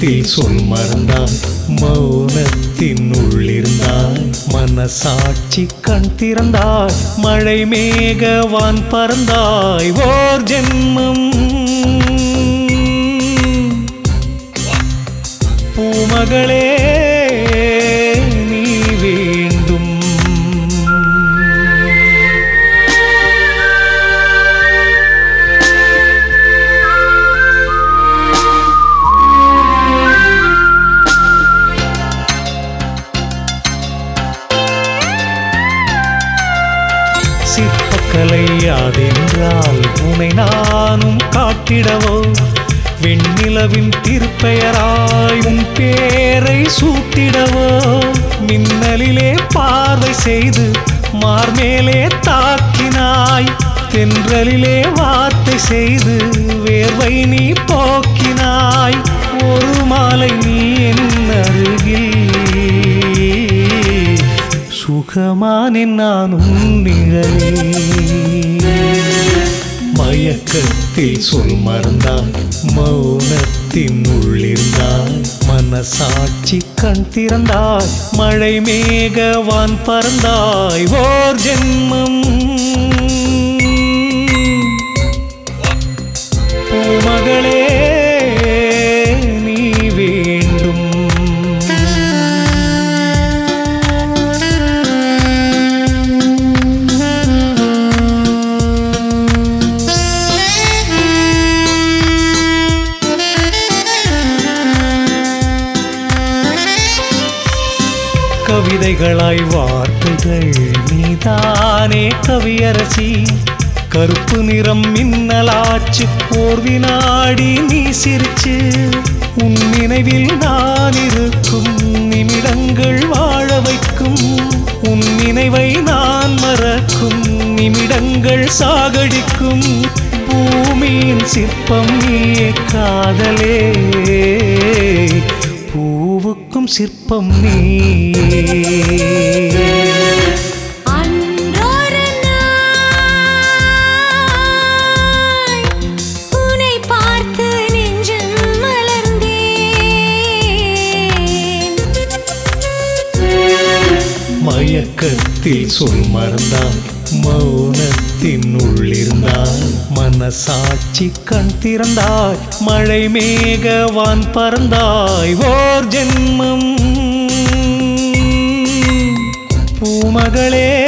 மயக்கத்தில் சொல் மறந்தாய் மௌனத்தின் உள்ளிருந்தாய் மனசாட்சி கண் திறந்தாய் மழை மேகவான் பறந்தாய் ஓர் ஜென்மம் பூமகளே நீ வேண்டும் சிற்பக்கலை யாதென்றால் உனை நானும் காட்டிடவோ வெண்ணிலவின் திருப்பெயராய் உன் பேரை சூட்டிடவோ மின்னலிலே பார்வை செய்து மார்மேலே தாக்கினாய் தென்றலிலே வார்த்தை செய்து வேர்வை நீ போக்கினாய் ஒரு மாலை நீ என் அருகில் சுகமானேன் நானும் நிழலில் மயக்கத்தில் சொல் மறந்தாய் மௌனத்தின் உள்ளிருந்தாய் மனசாட்சி கண் திறந்தாய் மழை மேகவான் பறந்தாய் ஓர் ஜென்மம் பூமகளே நீ வேண்டும் கவிதைகளாய் வார்த்தைகள் நீதானே கவியரசி கருப்பு நிறம் மின்னலாச்சு ஓர் வினாடி நீ சிரிச்சு உன் நினைவில் நான் இருக்கும் நிமிடங்கள் வாழ வைக்கும் உன் நினைவை நான் மறக்கும் நிமிடங்கள் சாகடிக்கும் பூமியின் சிற்பம் நீயே காதலே பூவுக்கும் சிற்பம் நீ அன்றொரு நாள் உன்னை பார்த்து நெஞ்சம் மலர்ந்தேன் மயக்கத்தில் சொல் மறந்தாய் மௌனத்தின் உள்ளிருந்தாய் மனசாட்சி கண் திறந்தாய் மழை மேகவான் பறந்தாய் ஓர் ஜென்மம் பூமகளே